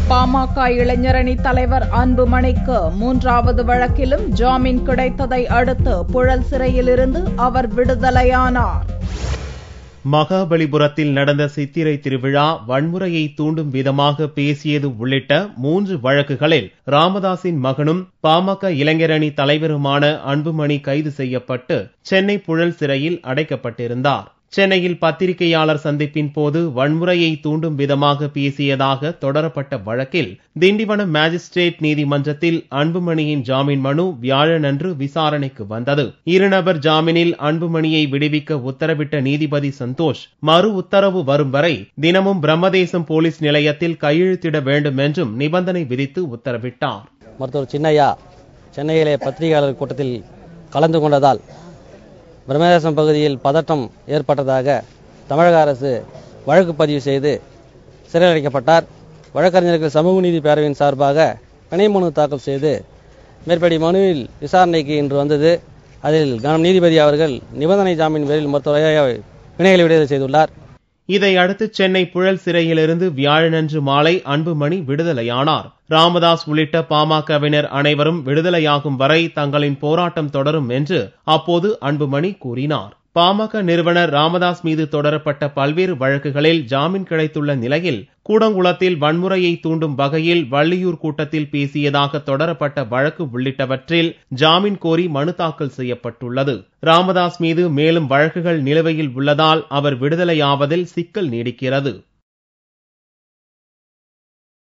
பாமக இளைஞரணி தலைவர் அன்புமணிக்கு மூன்றாவது வழக்கிலும் ஜாமீன் கிடைத்ததை அடுத்து புழல் சிறையிலிருந்து அவர் விடுதலையானார் மகாபலிபுரத்தில் நடந்த சித்திரை திருவிழா வன்முறையை தூண்டும் விதமாக பேசியது உள்ளிட்ட மூன்று வழக்குகளில் ராமதாசின் மகனும் பாமக இளைஞரணி தலைவருமான அன்புமணி கைது செய்யப்பட்டு சென்னை புழல் சிறையில் அடைக்கப்பட்டிருந்தார் சென்னையில் பத்திரிகையாளர் சந்திப்பின் போது வன்முறையை தூண்டும் விதமாக பேசியதாக தொடரப்பட்ட வழக்கில் திண்டிவனம் மேஜிஸ்ட்ரேட் நீதிமன்றத்தில் அன்புமணியின் ஜாமீன் மனு வியாழனன்று விசாரணைக்கு வந்தது இருநபர் ஜாமீனில் அன்புமணியை விடுவிக்க உத்தரவிட்ட நீதிபதி சந்தோஷ் மறு உத்தரவு வரும் வரை தினமும் பிரம்மதேசம் போலீஸ் நிலையத்தில் கையெழுத்திட வேண்டும் என்றும் நிபந்தனை விதித்து உத்தரவிட்டார் மருத்துவர் சின்னையா சென்னையிலே பத்திரிகையாளர் கூட்டத்தில் கலந்து கொண்டதால் பிரம்மதேசம் பகுதியில் பதட்டம் ஏற்பட்டதாக தமிழக அரசு வழக்கு பதிவு செய்து சிறையில் அடைக்கப்பட்டார் வழக்கறிஞர்கள் சமூக நீதி பேரவையின் சார்பாக பிணை மனு தாக்கல் செய்து மேற்படி மனுவில் விசாரணைக்கு இன்று வந்தது அதில் கனம் நீதிபதி அவர்கள் நிபந்தனை ஜாமீன் பேரில் மருத்துவ பிணைகளை விடுதலை செய்துள்ளார் இதை அடுத்து சென்னை புழல் சிறையிலிருந்து வியாழனன்று மாலை அன்புமணி விடுதலையானார் ராமதாஸ் உள்ளிட்ட பாமகவினர் அனைவரும் விடுதலையாகும் வரை தங்களின் போராட்டம் தொடரும் என்று அப்போது அன்புமணி கூறினார் பாமக நிறுவனர் ராமதாஸ் மீது தொடரப்பட்ட பல்வேறு வழக்குகளில் ஜாமீன் கிடைத்துள்ள நிலையில் கூடங்குளத்தில் வன்முறையை தூண்டும் வகையில் வள்ளியூர் கூட்டத்தில் பேசியதாக தொடரப்பட்ட வழக்கு உள்ளிட்டவற்றில் ஜாமீன் கோரி மனு தாக்கல் செய்யப்பட்டுள்ளது ராமதாஸ் மீது மேலும் வழக்குகள் நிலுவையில் உள்ளதால் அவர் விடுதலையாவதில் சிக்கல் நீடிக்கிறது